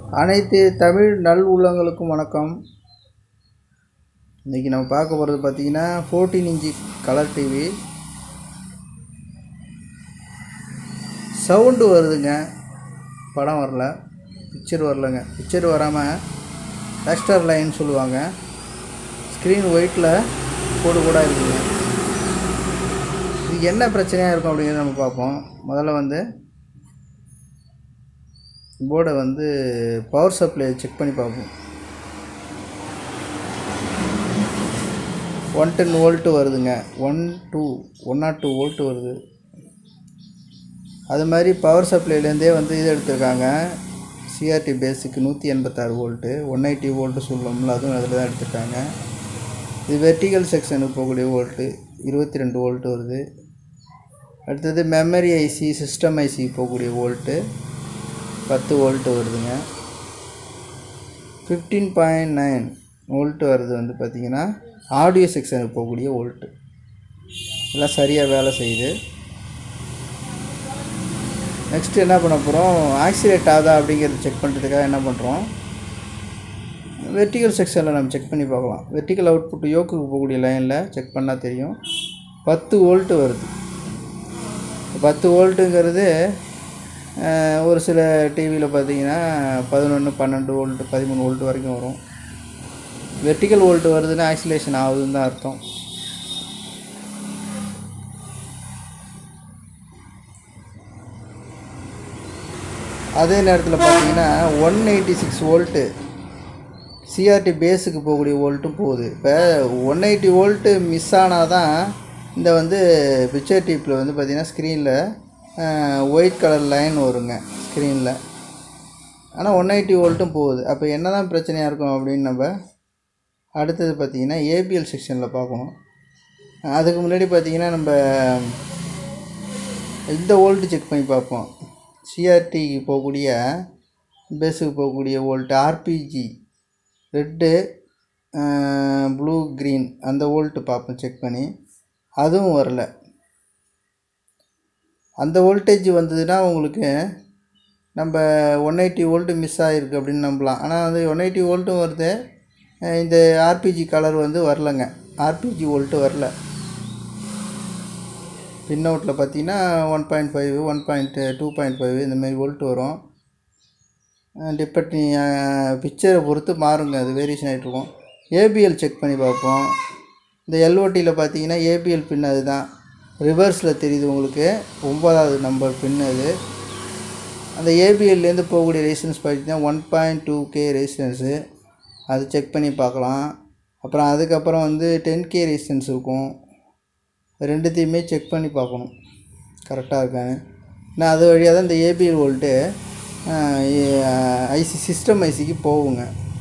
அனைத்து தமிழ் நல் உள்ளங்களுக்கும் வணக்கம் இன்றைக்கி நம்ம பார்க்க போகிறது பார்த்தீங்கன்னா fourteen inch colour TV sound வருதுங்க படம் வரல பிக்சர் வரலங்க பிக்சர் வராமல் எக்ஸ்டர் லைன் சொல்லுவாங்க ஸ்க்ரீன் ஒயிட்டில் கோடு கூட இருக்குங்க இது என்ன பிரச்சனையாக இருக்கும் அப்படிங்கிறத நம்ம பார்ப்போம் முதல்ல வந்து போர்டை வந்து பவர் சப்ளை செக் பண்ணி பார்ப்போம் ஒன் டென் வோல்ட்டு வருதுங்க ஒன் டூ ஒன் நாட் டூ வோல்ட்டு வருது அது மாதிரி பவர் சப்ளைலேருந்தே வந்து இது எடுத்திருக்காங்க சிஆர்டி பேஸுக்கு நூற்றி எண்பத்தாறு வோல்ட்டு ஒன் எயிட்டி வோல்ட்டு சொல்லணும்ல அதுவும் அதில் தான் எடுத்திருக்காங்க இது வெர்டிகல் செக்ஷனுக்கு போகக்கூடிய வோல்ட்டு இருபத்தி ரெண்டு வோல்ட்டு வருது அடுத்தது மெமரி ஐசி சிஸ்டம் ஐசி போகக்கூடிய வோல்ட்டு பத்து வோல்ட்டு வருதுங்க ஃபிஃப்டீன் பாயிண்ட் நைன் வோல்ட்டு வருது வந்து பார்த்திங்கன்னா ஆடியோ செக்ஷனுக்கு போகக்கூடிய வோல்ட்டு எல்லாம் சரியாக வேலை செய்யுது நெக்ஸ்ட்டு என்ன பண்ண போகிறோம் ஆக்சிலேட் ஆகுதா அப்படிங்கிறத செக் பண்ணுறதுக்காக என்ன பண்ணுறோம் வெர்டிகல் செக்ஷனில் நம்ம செக் பண்ணி பார்க்கலாம் வெர்டிகல் அவுட்புட் யோக்குக்கு போகக்கூடிய லைனில் செக் பண்ணால் தெரியும் பத்து வோல்ட்டு வருது பத்து வோல்ட்டுங்கிறது அஹ், ஒரு சில டிவியில் பார்த்தீங்கன்னா பதினொன்று பன்னெண்டு வோல்ட்டு பதிமூணு வோல்ட் வரைக்கும் வரும் வெர்டிகல் வோல்ட் வருதுன்னா ஆக்சிலேஷன் ஆகுதுன்னு தான் அர்த்தம் அதே நேரத்தில் பார்த்தீங்கன்னா one eighty six volt CRT பேஸுக்கு போகக்கூடிய வோல்ட்டும் போகுது இப்போ ஒன் எயிட்டி வோல்ட்டு மிஸ் ஆனால் தான் இந்த வந்து பிக்சர் டிப்பில் வந்து பார்த்திங்கன்னா ஸ்க்ரீனில் ஒயிட் கலர் லைன் வருங்க ஸ்க்ரீனில் ஆனால் ஒன் எயிட்டி வோல்ட்டும் போகுது அப்போ என்ன தான் பிரச்சனையாக இருக்கும் அப்படின்னு நம்ம அடுத்தது பார்த்திங்கன்னா ஏபிஎல் செக்ஷனில் பார்க்கணும் அதுக்கு முன்னாடி பார்த்திங்கன்னா நம்ம இந்த வோல்ட்டு செக் பண்ணி பார்ப்போம் சிஆர்டிக்கு போகக்கூடிய பேஸுக்கு போகக்கூடிய volt RBG red blue green அந்த வோல்ட்டு பார்ப்போம் செக் பண்ணி அதுவும் வரல அந்த வோல்டேஜ் வந்ததுன்னா உங்களுக்கு நம்ம ஒன் எயிட்டி வோல்ட்டு மிஸ் ஆகிருக்கு அப்படின்னு நம்பலாம் ஆனால் வந்து ஒன் எயிட்டி வோல்ட்டும் வருது அஹ் இந்த ஆர்பிஜி கலர் வந்து வரலங்க ஆர்பிஜி வோல்ட்டு வரல பின் அவுட்டில் பார்த்தீங்கன்னா one point five one point two point five இந்த மாதிரி வோல்ட் வரும் டிபெண்ட் பிக்சரை பொறுத்து மாறுங்க அது வேரியேஷன் ஆகிட்டு இருக்கும் ஏபிஎல் செக் பண்ணி பார்ப்போம் இந்த எல்ஓடியில் பார்த்தீங்கன்னா ஏபிஎல் பின் அதுதான் ரிவர்ஸில் தெரியுது உங்களுக்கு ஒம்பதாவது நம்பர் பின் அது அந்த ஏபிஎல்லேருந்து போகக்கூடிய ரெசிஸ்டன்ஸ் பார்த்தீங்கன்னா one point two K resistance அது செக் பண்ணி பார்க்கலாம் அப்புறம் அதுக்கப்புறம் வந்து டென் கே ரெசிஸ்டன்ஸ் இருக்கும் ரெண்டுத்தையுமே செக் பண்ணி பார்க்கணும் கரெக்டாக இருக்கான்னு நான் அது வழியாக தான் இந்த ஏபிஎல் வோல்ட்டு ஐசி சிஸ்டம் ஐசிக்கு போகுங்க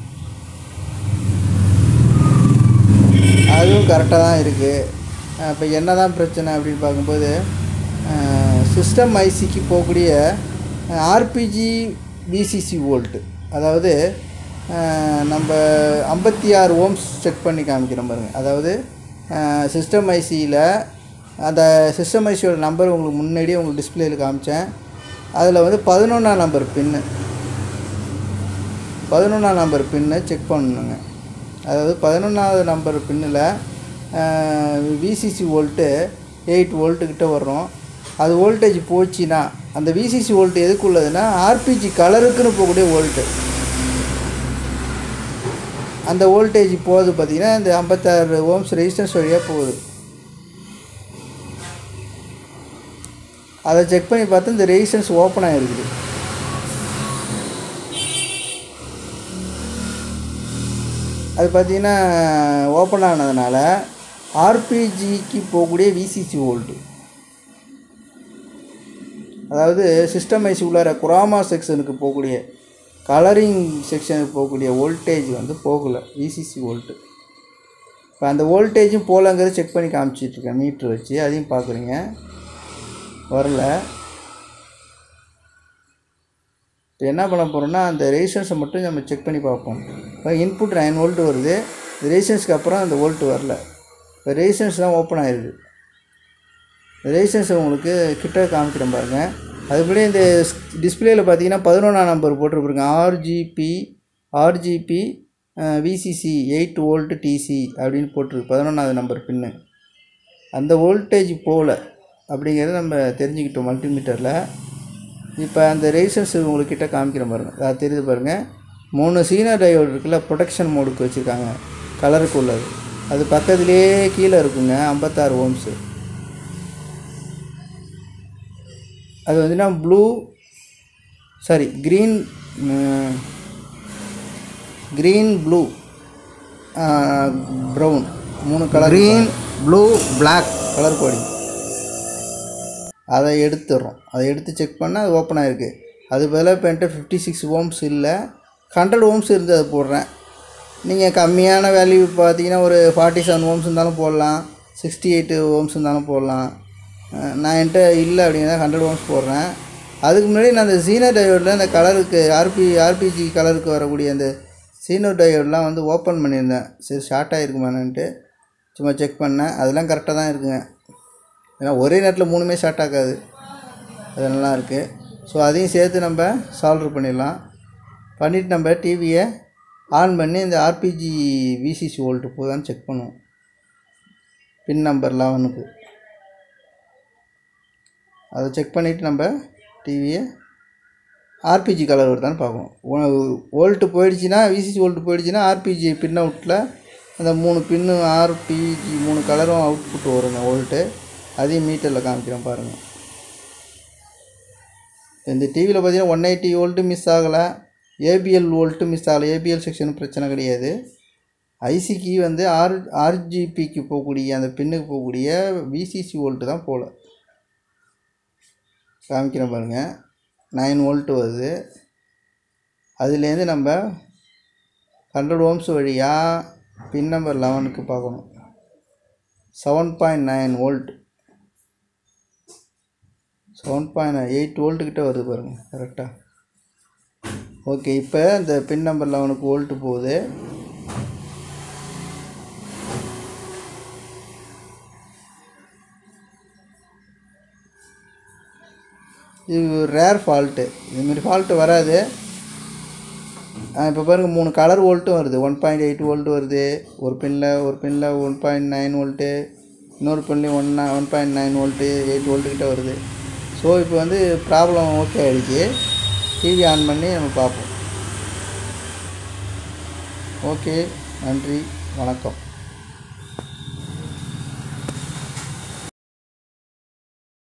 அதுவும் கரெக்டாக தான் இருக்குது இப்போ என்ன தான் பிரச்சனை அப்படின்னு பார்க்கும்போது சிஸ்டம் ஐசிக்கு போகக்கூடிய ஆர்பிஜி விசிசி வோல்ட்டு அதாவது அஹ், நம்ம ஐம்பத்தி ஆறு ஓம்ஸ் செக் பண்ணி காமிக்கிறோம் பாருங்க அதாவது சிஸ்டம் ஐசியில் அந்த சிஸ்டம் ஐசியோட நம்பர் உங்களுக்கு முன்னாடியே உங்களுக்கு டிஸ்பிளேயில் காமிச்சேன் அதில் வந்து பதினொன்றாம் நம்பர் பின்னு பதினொன்றாம் நம்பர் பின்னை செக் பண்ணணுங்க அதாவது பதினொன்றாவது நம்பர் பின்னில் விசிசி வோல்ட்டு எயிட் வோல்ட்டுக்கிட்ட வர்றோம் அது வோல்டேஜ் போச்சுன்னா அந்த விசிசி வோல்ட் எதுக்கு உள்ளதுன்னா ஆர்பிஜி கலருக்குன்னு போகக்கூடிய வோல்ட்டு அந்த வோல்டேஜ் போகுது பார்த்திங்கன்னா இந்த ஐம்பத்தாறு ஓம்ஸ் ரெசிஸ்டன்ஸ் வழியாக போகுது அதை செக் பண்ணி பார்த்தா இந்த ரெசிஸ்டன்ஸ் ஓப்பன் ஆகிருக்குது அது பார்த்தீங்கன்னா ஓப்பன் ஆனதுனால ஆர்பிஜிக்கு போகக்கூடிய விசிசி வோல்ட்டு அதாவது சிஸ்டம் ஐசி உள்ளார குராமா செக்ஷனுக்கு போகக்கூடிய கலரிங் செக்ஷனுக்கு போகக்கூடிய வோல்டேஜ் வந்து போகலை விசிசி வோல்ட்டு இப்போ அந்த வோல்டேஜும் போலங்கிறத செக் பண்ணி காமிச்சிட்ருக்கேன் மீட்ரு வச்சு அதையும் பார்க்குறீங்க வரல இப்போ என்ன பண்ண போகிறோம்னா அந்த ரெசிஸ்டன்ஸை மட்டும் நம்ம செக் பண்ணி பார்ப்போம் இப்போ இன்புட் நைன் வோல்ட் வருது ரெசிஸ்டன்ஸ்க்கு அப்புறம் அந்த வோல்ட் வரல இப்போ ரெசிஸ்டன்ஸ் தான் ஓப்பன் ஆயிடுது ரெசிஸ்டன்ஸ் உங்களுக்கு கிட்ட காமிக்கிறேன் பாருங்கள் அதுபடி இந்த டிஸ்பிளேயில் பார்த்தீங்கன்னா பதினொன்றாம் நம்பர் போட்டிருப்பாருங்க RGB RGB VCC eight volt DC அப்படின்னு போட்டிருக்கு பதினொன்றாவது நம்பர் பின்னு அந்த வோல்டேஜ் போகல அப்படிங்கிறத நம்ம தெரிஞ்சுக்கிட்டோம் மல்டிமீட்டரில் இப்போ அந்த ரெசிஸ்டன்ஸ் உங்கள்கிட்ட காமிக்கிற பாருங்க அது தெரியுது பாருங்கள் மூணு சீனர் டயோடு இருக்குல்ல ப்ரொடெக்ஷன் மோடுக்கு வச்சுருக்காங்க கலருக்கு உள்ளது அது பக்கத்துலேயே கீழே இருக்குங்க ஐம்பத்தாறு ஓம்ஸு அது வந்துன்னா blue sorry green green blue brown மூணு colour green blue black colour கோடி அதை எடுத்துடுறோம் அதை எடுத்து செக் பண்ணால் அது ஓப்பன் ஆகிருக்கு அது பதிலாக இப்போ என்கிட்ட ஃபிஃப்டி சிக்ஸ் ஓம்ஸ் இல்லை ஹண்ட்ரட் ஓம்ஸ் இருந்து அதை போடுறேன் நீங்கள் கம்மியான வேல்யூ பார்த்தீங்கன்னா ஒரு ஃபார்ட்டி செவன் ஓம்ஸ் இருந்தாலும் போடலாம் சிக்ஸ்டி எயிட்டு ஓம்ஸ் இருந்தாலும் போடலாம் அஹ் நான் என்கிட்ட இல்லை அப்படிங்கிறத ஹண்ட்ரட் ஓம்ஸ் போடுறேன் அதுக்கு முன்னாடி நான் அந்த சீனர் டயோடில் அந்த கலருக்கு ஆர்பி ஆர்பிஜி கலருக்கு வரக்கூடிய அந்த சீனர் டயோடெலாம் வந்து ஓப்பன் பண்ணியிருந்தேன் சரி ஷார்ட் ஆகிருக்குமான்னுட்டு சும்மா செக் பண்ணேன் அதெல்லாம் கரெக்டாக தான் இருக்குங்க ஏன்னா ஒரே நேரத்தில் மூணுமே ஷார்ட் ஆகாது அது நல்லா இருக்குது ஸோ அதையும் சேர்த்து நம்ம சால்வ் பண்ணிடலாம் பண்ணிவிட்டு நம்ம டிவியை ஆன் பண்ணி இந்த ஆர்பிஜி விசிசி வோல்ட்டு போதான்னு செக் பண்ணுவோம் பின் நம்பர் லெவனுக்கு அதை செக் பண்ணிவிட்டு நம்ம டிவியை ஆர்பிஜி கலர் வருதான்னு பார்க்கணும் வோல்ட்டு போயிடுச்சுன்னா விசிசி வோல்ட்டு போயிடுச்சுன்னா ஆர்பிஜி பின் அவுட்டில் அந்த மூணு பின்னு ஆர்பிஜி மூணு கலரும் அவுட்புட் வருங்க வோல்ட்டு அதையும் மீட்டரில் காமிக்கிறேன் பாருங்கள் இந்த டிவியில் பார்த்தீங்கன்னா ஒன் எயிட்டி வோல்ட்டு மிஸ் ஆகலை ஏபிஎல் வோல்ட்டு மிஸ் ஆகலை ஏபிஎல் செக்ஷன் பிரச்சனை கிடையாது ஐசிக்கு வந்து ஆர் ஆர்ஜிபிக்கு போகக்கூடிய அந்த பின்னுக்கு போகக்கூடிய விசிசி வோல்ட்டு தான் போகல காமிக்கிறேன் பாருங்கள் நைன் வோல்ட்டு வருது அதுலேருந்து நம்ம ஹண்ட்ரட் ஓம்ஸ் வழியாக பின் நம்பர் லெவனுக்கு பார்க்கணும் seven point nine volt seven point eight வோல்ட்டுக்கிட்ட வருது பாருங்கள் கரெக்டாக ஓகே இப்போ இந்த பின் நம்பர் லெவனுக்கு வோல்ட்டு போகுது இது ரேர் ஃபால்ட்டு இதுமாரி ஃபால்ட்டு வராது இப்போ பாருங்கள் மூணு கலர் வோல்ட்டும் வருது ஒன் பாயிண்ட் எயிட் வோல்ட் வருது ஒரு பின்னில் ஒரு பின்னில் ஒன் பாயிண்ட் நைன் வோல்ட்டு இன்னொரு பின்லேயும் one one point nine volt eight வோல்ட்டுக்கிட்ட வருது ஸோ இப்போ வந்து ப்ராப்ளம் ஓகே ஆகிடுச்சு டிவி ஆன் பண்ணி நம்ம பார்ப்போம் ஓகே நன்றி வணக்கம்